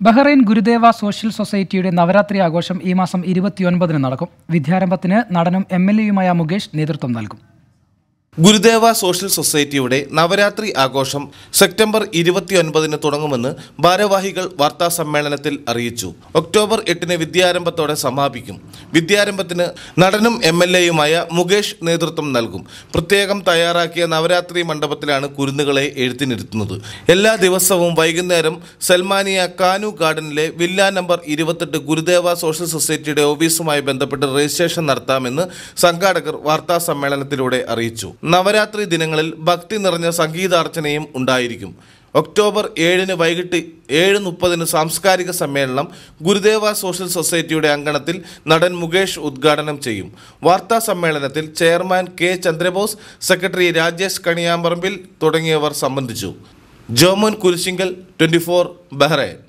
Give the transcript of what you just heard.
Bahrain Gurudeva social സൊസൈറ്റിയുടെ നവരാത്രി ആഘോഷം ഈ മാസം ഇരുപത്തിയൊൻപതിന് നടക്കും വിദ്യാരംഭത്തിന് നടനും എം എൽ എയുമായ മുകേഷ് നേതൃത്വം നൽകും ഗുരുദേവ സോഷ്യൽ സൊസൈറ്റിയുടെ നവരാത്രി ആഘോഷം സെപ്റ്റംബർ ഇരുപത്തിയൊൻപതിന് തുടങ്ങുമെന്ന് ഭാരവാഹികൾ വാർത്താ സമ്മേളനത്തിൽ അറിയിച്ചു ഒക്ടോബർ എട്ടിന് വിദ്യാരംഭത്തോടെ സമാപിക്കും വിദ്യാരംഭത്തിന് നടനും എം എൽ എയുമായ മുകേഷ് നേതൃത്വം നൽകും പ്രത്യേകം തയ്യാറാക്കിയ നവരാത്രി മണ്ഡപത്തിലാണ് കുരുന്നുകളെ എഴുത്തിനിരുത്തുന്നത് എല്ലാ ദിവസവും വൈകുന്നേരം സൽമാനിയ കാനു ഗാർഡനിലെ വില്ല നമ്പർ ഇരുപത്തെട്ട് ഗുരുദേവ സോഷ്യൽ സൊസൈറ്റിയുടെ ഓഫീസുമായി ബന്ധപ്പെട്ട് രജിസ്ട്രേഷൻ നടത്താമെന്ന് സംഘാടകർ വാർത്താ സമ്മേളനത്തിലൂടെ അറിയിച്ചു നവരാത്രി ദിനങ്ങളിൽ ഭക്തി നിറഞ്ഞ സംഗീതാർച്ചനയും ഉണ്ടായിരിക്കും ഒക്ടോബർ ഏഴിന് വൈകിട്ട് ഏഴ് മുപ്പതിന് സാംസ്കാരിക സമ്മേളനം ഗുരുദേവ സോഷ്യൽ സൊസൈറ്റിയുടെ അങ്കണത്തിൽ നടൻ മുകേഷ് ഉദ്ഘാടനം ചെയ്യും വാർത്താ സമ്മേളനത്തിൽ chairman K Chandrabose secretary Rajesh Kaniyamparambil തുടങ്ങിയവർ സംബന്ധിച്ചു Jomon Kurisinkal twenty four Bahrain